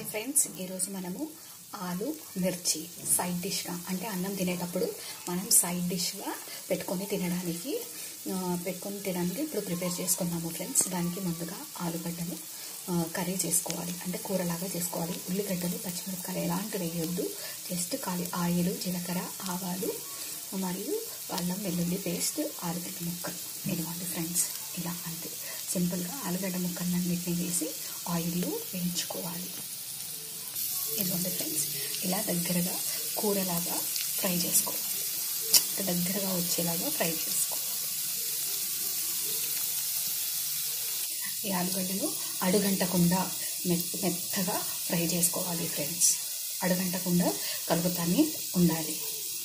hi friends ఈరోజు మనము ఆలు మిర్చి సైడ్ డిష్గా అంటే అన్నం తినేటప్పుడు మనం సైడ్ డిష్గా పెట్టుకొని తినడానికి ఆ, పెట్టుకొని తినడానికి ఇప్పుడు ప్రిపేర్ చేసుకున్నాము ఫ్రెండ్స్ దానికి ముందుగా ఆలుగడ్డను ఆ, కర్రీ చేసుకోవాలి అంటే కూరలాగా చేసుకోవాలి ఉల్లిగడ్డలు పచ్చిమిరపకాయలు ఎలాంటివి వేయొద్దు జస్ట్ ఖాళీ ఆయిల్ జీలకర్ర ఆవాలు మరియు అల్లం వెల్లుల్లి పేస్ట్ ఆలుగడ్డ ముక్కలు ఇదిగోండి ఫ్రెండ్స్ ఇలా అంతే సింపుల్గా ఆలుగడ్డ ముక్కలన్నింటినీ వేసి ఆయిల్లో వేయించుకోవాలి ఇదిగోండి ఫ్రెండ్స్ ఇలా దగ్గరగా కూరలాగా ఫ్రై చేసుకోవాలి అంటే దగ్గరగా వచ్చేలాగా ఫ్రై చేసుకోవాలి ఈ ఆలుగడ్డలు అడుగంటకుండా మెత్త మెత్తగా ఫ్రై చేసుకోవాలి ఫ్రెండ్స్ అడుగంటకుండా కలుపుతానే ఉండాలి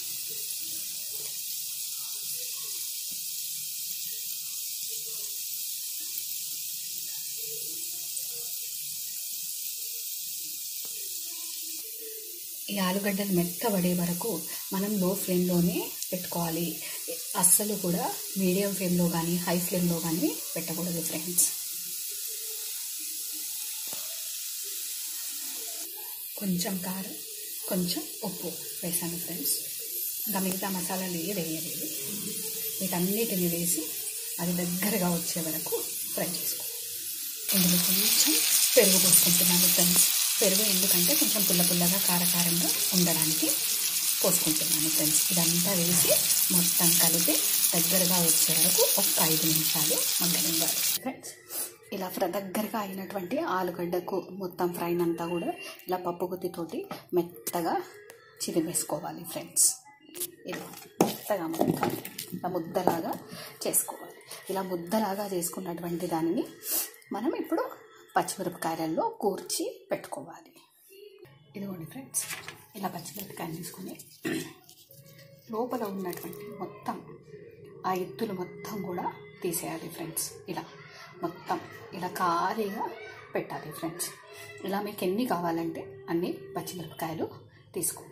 ఈ ఆలుగడ్డలు మెత్తబడే వరకు మనం లో ఫ్లేమ్లోనే పెట్టుకోవాలి అస్సలు కూడా మీడియం ఫ్లేమ్లో కానీ హై ఫ్లేమ్లో కానీ పెట్టకూడదు ఫ్రెండ్స్ కొంచెం కారం కొంచెం ఉప్పు వేసాను ఫ్రెండ్స్ ఇంకా మిగతా మసాలాలు ఏ వేయలేదు వీటన్నిటిని వేసి అది దగ్గరగా వచ్చే వరకు ఫ్రై చేసుకో ఇందులో కొంచెం పెరుగు పోసుకుంటున్నాను ఫ్రెండ్స్ పెరుగు ఎందుకంటే కొంచెం పుల్ల పుల్లగా కారకారంగా ఉండడానికి పోసుకుంటున్నాను ఫ్రెండ్స్ ఇదంతా వేసి మొత్తం కలిపి దగ్గరగా వచ్చే వరకు ఒక ఐదు నిమిషాలు మగ్గనివ్వాలి ఫ్రెండ్స్ ఇలా ఫ్ర దగ్గరగా అయినటువంటి ఆలుగడ్డకు మొత్తం ఫ్రైన్ అంతా కూడా ఇలా పప్పు గుత్తితోటి మెత్తగా చిరిమేసుకోవాలి ఫ్రెండ్స్ ఇలా మెత్తగా మొత్తం ఇలా ముద్దలాగా చేసుకోవాలి ఇలా ముద్దలాగా చేసుకున్నటువంటి దానిని మనం ఇప్పుడు పచ్చిమిరపకాయలలో కూర్చి పెట్టుకోవాలి ఇదిగోండి ఫ్రెండ్స్ ఇలా పచ్చిమిరపకాయలు తీసుకొని లోపల ఉన్నటువంటి మొత్తం ఆ ఎత్తులు మొత్తం కూడా తీసేయాలి ఫ్రెండ్స్ ఇలా మొత్తం ఇలా ఖాళీగా పెట్టాలి ఫ్రెండ్స్ ఇలా మీకు ఎన్ని కావాలంటే అన్ని పచ్చిమిరపకాయలు తీసుకోండి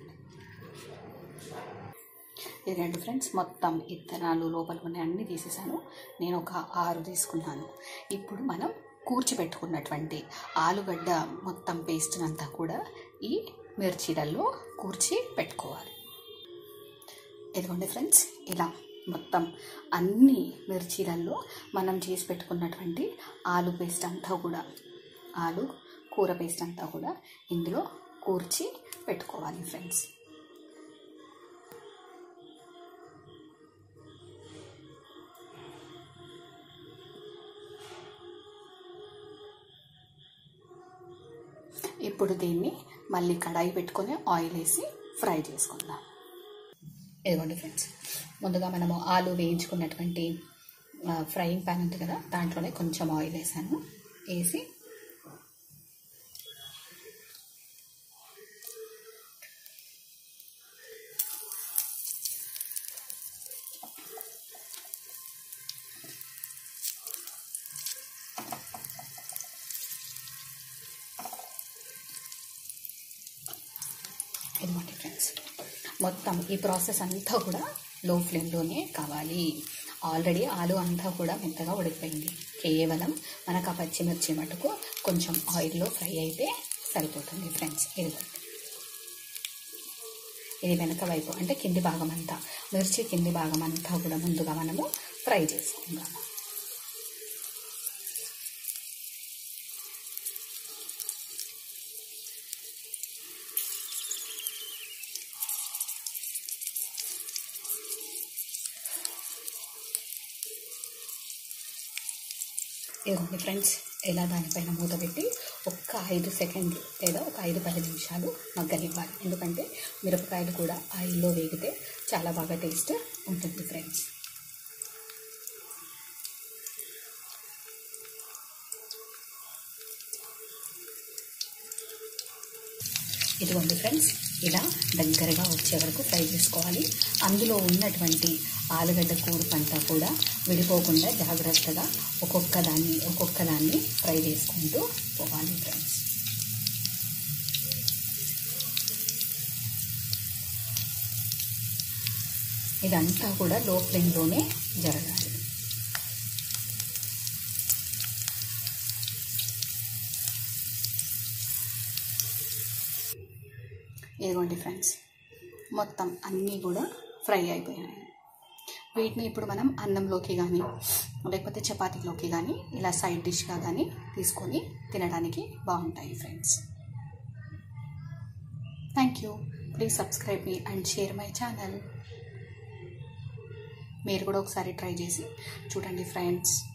ఇది రెండు ఫ్రెండ్స్ మొత్తం ఇత్తనాలు లోపల ఉన్నాయి అన్నీ తీసేసాను నేను ఒక ఆరు తీసుకున్నాను ఇప్పుడు మనం కూర్చిపెట్టుకున్నటువంటి ఆలుగడ్డ మొత్తం పేస్ట్ అంతా కూడా ఈ మిర్చీలలో కూర్చి పెట్టుకోవాలి ఇదిగోండి ఫ్రెండ్స్ ఇలా మొత్తం అన్ని మిర్చీలలో మనం చేసి పెట్టుకున్నటువంటి ఆలు పేస్ట్ అంతా కూడా ఆలు కూర పేస్ట్ అంతా కూడా ఇందులో కూర్చి పెట్టుకోవాలి ఫ్రెండ్స్ ఇప్పుడు దీన్ని మళ్ళీ కడాయి పెట్టుకొని ఆయిల్ వేసి ఫ్రై చేసుకుందాం ఇదిగోండి ఫ్రెండ్స్ ముందుగా మనము ఆలు వేయించుకున్నటువంటి ఫ్రైయింగ్ ప్యాన్ ఉంది కదా దాంట్లోనే కొంచెం ఆయిల్ వేసాను వేసి ఇదిగోండి ఫ్రెండ్స్ మొత్తం ఈ ప్రాసెస్ అంతా కూడా లో ఫ్లేమ్లోనే కావాలి ఆల్రెడీ ఆలు అంతా కూడా మెత్తగా ఉడికిపోయింది కేవలం మనకు ఆ పచ్చిమిర్చి మటుకు కొంచెం ఆయిల్లో ఫ్రై అయితే సరిపోతుంది ఫ్రెండ్స్ ఇదిగోండి ఇది వెనక వైపు అంటే కింది భాగం అంతా మిర్చి కింది భాగం అంతా కూడా ముందుగా మనము ఫ్రై చేసుకుందాము ఇదిగోండి ఫ్రెండ్స్ ఇలా దానిపైన మూత పెట్టి ఒక్క ఐదు సెకండ్లు లేదా ఒక ఐదు పది నిమిషాలు మగ్గనివ్వాలి ఎందుకంటే మిరపకాయలు కూడా ఆయిల్లో వేగితే చాలా బాగా టేస్ట్ ఉంటుంది ఫ్రెండ్స్ ఇదిగోండి ఫ్రెండ్స్ ఇలా దగ్గరగా వచ్చే వరకు ఫ్రై చేసుకోవాలి అందులో ఉన్నటువంటి ఆలుగడ్డ కూరపంతా కూడా విడిపోకుండా జాగ్రత్తగా ఒక్కొక్క దాన్ని ఒక్కొక్క దాన్ని ఫ్రై చేసుకుంటూ పోవాలి ఫ్రెండ్స్ ఇదంతా కూడా లో ఫ్లేమ్లోనే జరగాలి ఇదిగోండి ఫ్రెండ్స్ మొత్తం అన్నీ కూడా ఫ్రై అయిపోయాయి వీటిని ఇప్పుడు మనం అన్నంలోకి కానీ లేకపోతే చపాతీలోకి కానీ ఇలా సైడ్ డిష్గా కానీ తీసుకొని తినడానికి బాగుంటాయి friends thank you please subscribe me and share my channel మీరు కూడా ఒకసారి ట్రై చేసి చూడండి ఫ్రెండ్స్